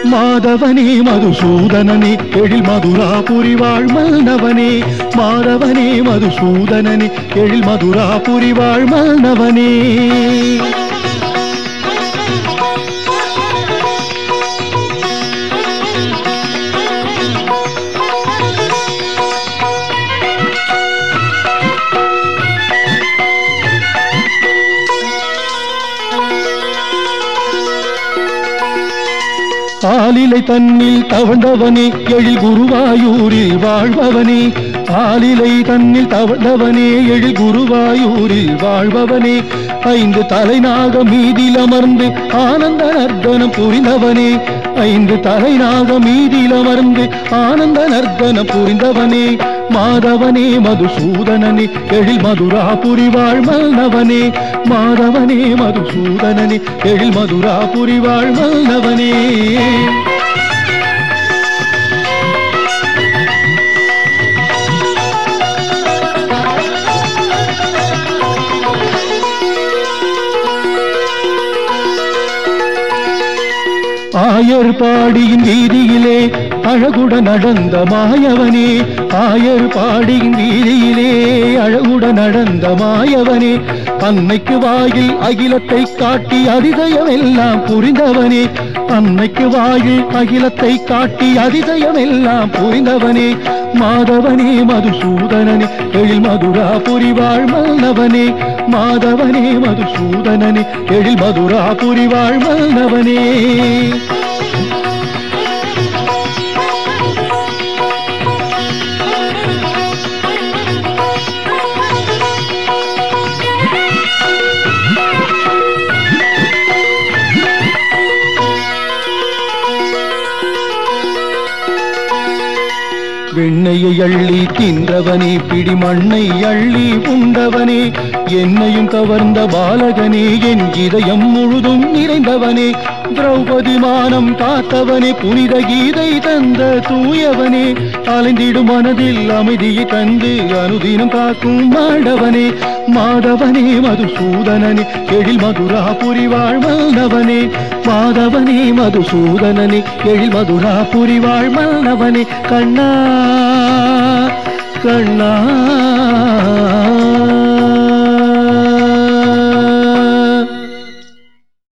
மாதவனே மதுசூதனனே எழில் மதுராபுரி வாழ் மன்னவனே மாதவனே மதுசூதனனே எழில் மதுராபுரி வாழ் மன்னவனே ஆலிலை தன்னில் தவழ்ந்தவனே எழில் குருவாயூரில் வாழ்பவனே ஆலிலை தன்னில் தவழ்ந்தவனே எழில் குருவாயூரில் வாழ்பவனே ஐந்து தலைநாக மீதில் அமர்ந்து ஆனந்த நர்த்தனம் புரிந்தவனே ஐந்து தலைநாக மீதில் அமர்ந்து ஆனந்த நர்த்தனம் புரிந்தவனே மாதவனே மதுசூதனனே எழில் மதுராபுரி வாழ் மன்னவனே மாதவனே மதுசூதனனே எழில் மதுராபுரி வாழ் மன்னவனே ஆயர் பாடியின் வீதியிலே அழகுட நடந்த மாயவனே ஆயர் பாடியின் வீதியிலே அழகுட நடந்த மாயவனே அன்னைக்கு வாயில் அகிலத்தை காட்டி அதிசயம் எல்லாம் புரிந்தவனே அன்னைக்கு வாயில் அகிலத்தை காட்டி அதிசயம் எல்லாம் புரிந்தவனே மாதவனே மதுசூதனனே எழில் மதுரா புரிவாழ் மன்னவனே மாதவனே மதுசூதனனே எழில் மதுரா புரிவாழ் மன்னவனே வெண்ணையை அள்ளி தின்றவனே பிடி மண்ணை அள்ளி உண்டவனே என்னையும் கவர்ந்த பாலகனே என் இதயம் முழுதும் நிறைந்தவனே திரௌபதி மானம் காத்தவனே புனித கீதை தந்த தூயவனே அலைந்திடும் மனதில் அமைதியை தந்து அனுதினம் காக்கும் மாண்டவனே மாதவனே மதுசூதனனே எழில் மதுரா புரிவாழ் மன்னவனே மாதவனே மதுசூதனனே எழில் மதுரா புரிவாழ் மன்னவனே கண்ணா கண்ணா